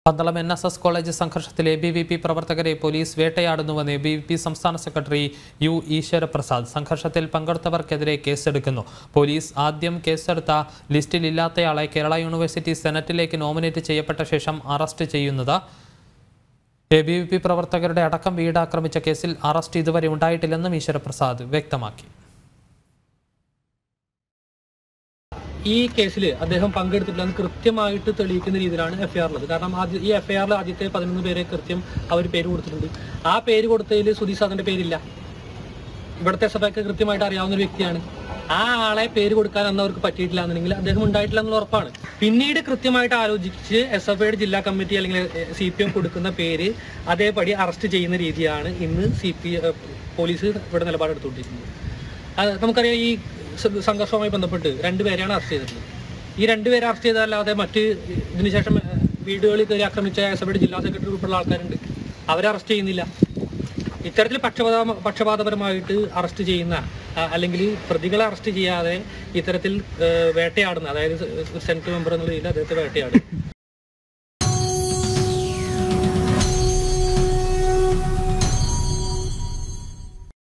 Pandalam N S S college സംഘർഷത്തിൽ A B V P പ്രവർത്തകരെ police വേട്ടയാടുന്നുവെന്ന് എ ബി വി പി സംസ്ഥാന secretary U Eshwaraprasad സംഘർഷത്തിൽ പങ്കെടുത്തവർക്കെതിരെ കേസെടുക്കുന്നു പോലീസ് ആദ്യം കേസെടുത്ത ലിസ്റ്റിലില്ലാത്തയാളെ കേരള യൂണിവേഴ്സിറ്റി സെനറ്റിലേക്ക് നോമിനേറ്റ് ചെയ്യപ്പെട്ട ശേഷം അറസ്റ്റ് ചെയ്യുന്നത് എ ബി വി പി പ്രവർത്തകരുടെ അടക്കം വീട് ആക്രമിച്ച കേസിൽ അറസ്റ്റ് ഇതുവരെ ഉണ്ടായിട്ടില്ലെന്നും ഈശ്വരപ്രസാദ് വ്യക്തമാക്കി ഈ കേസിൽ അദ്ദേഹം പങ്കെടുത്തിട്ടില്ലെന്ന് കൃത്യമായിട്ട് തെളിയിക്കുന്ന രീതിയിലാണ് എഫ്ഐആർ ഉള്ളത് കാരണം ആദ്യ ഈ എഫ്ഐആറിൽ ആദ്യത്തെ പതിനൊന്ന് പേരെ കൃത്യം അവർ പേര് കൊടുത്തിട്ടുണ്ട് ആ പേര് കൊടുത്തതിൽ സുധീഷ് സാറിന്റെ പേരില്ല ഇവിടുത്തെ എസ് എഫ് കൃത്യമായിട്ട് അറിയാവുന്ന ഒരു വ്യക്തിയാണ് ആ ആളെ പേര് കൊടുക്കാൻ അന്ന് അവർക്ക് പറ്റിയിട്ടില്ല എന്നുണ്ടെങ്കിൽ അദ്ദേഹം ഉണ്ടായിട്ടില്ല എന്നുള്ള ഉറപ്പാണ് പിന്നീട് കൃത്യമായിട്ട് ആലോചിച്ച് എസ് എഫ് ഐയുടെ ജില്ലാ കമ്മിറ്റി അല്ലെങ്കിൽ സി പി എം കൊടുക്കുന്ന പേര് അതേപടി അറസ്റ്റ് ചെയ്യുന്ന രീതിയാണ് ഇന്ന് സി പി പോലീസ് ഇവിടെ നിലപാടെടുത്തുകൊണ്ടിരിക്കുന്നത് അത് നമുക്കറിയാം ഈ സ- സംഘർഷവുമായി ബന്ധപ്പെട്ട് രണ്ടുപേരെയാണ് അറസ്റ്റ് ചെയ്തിട്ടുള്ളത് ഈ രണ്ടുപേരെ അറസ്റ്റ് ചെയ്തതല്ലാതെ മറ്റ് ഇതിനുശേഷം ഏഹ്, വീടുകളിൽ കയറി ആക്രമിച്ച എസ് എഫ് ജില്ലാ സെക്രട്ടറി ഉൾപ്പെടെയുള്ള ആൾക്കാരുണ്ട് അവരെ അറസ്റ്റ് ചെയ്യുന്നില്ല ഇത്തരത്തിൽ പക്ഷപാത പക്ഷപാതപരമായിട്ട് അറസ്റ്റ് ചെയ്യുന്ന ആ, അല്ലെങ്കിൽ പ്രതികളെ അറസ്റ്റ് ചെയ്യാതെ ഇത്തരത്തിൽ ഏഹ്, വേട്ടയാടുന്ന അതായത് സെനറ്റ് മെമ്പർ എന്നുള്ള രീതിയിൽ അദ്ദേഹത്തെ വേട്ടയാടും